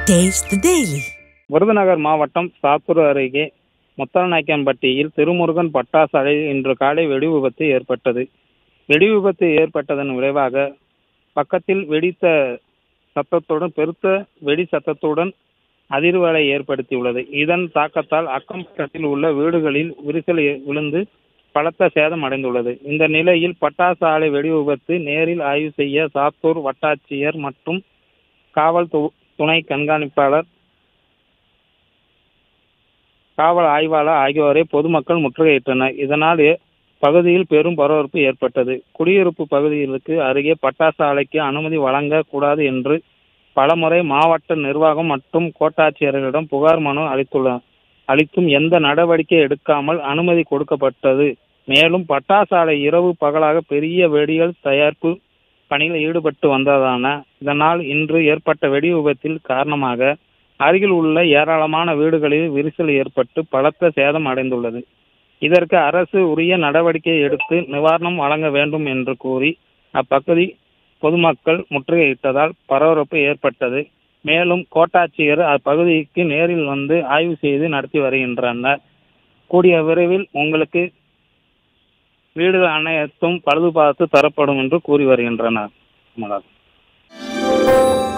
Taste the Daily. Virudhunagar மாவட்டம் சாத்தூர் அருகே முத்தரநாயக்கன்பட்டியில் திருமுருகன் பட்டாசாலை இன்று காலை வெடி விபத்து ஏற்பட்டது வெடி விபத்து ஏற்பட்டதன் விளைவாக பக்கத்தில் வெடித்த சத்தத்துடன் பெருத்த வெடி சத்தத்துடன் அதிர்வலை ஏற்படுத்தியுள்ளது இதன் தாக்கத்தால் அக்கம் பக்கத்தில் உள்ள வீடுகளில் விரிசல் ஏ- விழுந்து பலத்த சேதம் அடைந்துள்ளது இந்த நிலையில் பட்டாசு ஆலை வெடி விபத்து நேரில் ஆய்வு செய்ய சாத்தூர் வட்டாட்சியர் மற்றும் காவல் து- துணை கண்காணிப்பாளர் காவல் ஆய்வாளர் ஆகியோரை பொதுமக்கள் முற்றுகையிட்டனர் இதனால் ஏ- பகுதியில் பெரும் பரபரப்பு ஏற்பட்டது குடியிருப்பு பகுதிகளுக்கு அருகே பட்டாசு ஆலைக்கு அனுமதி வழங்க கூடாது என்று பலமுறை மாவட்ட நிர்வாகம் மற்றும் கோட்டாட்சியர்களிடம் புகார் மனு அளித்துள்ள அளித்தும் எந்த நடவடிக்கை எடுக்காமல் அனுமதி கொடுக்கப்பட்டது மேலும் பட்டாசு ஆலை இரவு பகலாக பெரிய வெடிகள் தயாரிப்பு பணியில் ஈடுபட்டு வந்ததான இதனால் இன்று ஏற்பட்ட வெடி விபத்தில் காரணமாக அருகில் உள்ள ஏராளமான வீடுகளில் விரிசல் ஏற்பட்டு பலத்த சேதம் அடைந்துள்ளது இதற்கு அரசு உரிய நடவடிக்கை எடுத்து நிவாரணம் வழங்க வேண்டும் என்று கூறி அப்பகுதி பொதுமக்கள் முற்றுகையிட்டதால் பரபரப்பு ஏற்பட்டது மேலும் கோட்டாட்சியர் அப்பகுதிக்கு நேரில் வந்து ஆய்வு செய்து நடத்தி வருகின்றனர் கூடிய விரைவில் உங்களுக்கு வீடுகள் அனைத்தும் பழுது பார்த்து தரப்படும் என்று கூறி வருகின்றனர் மலர்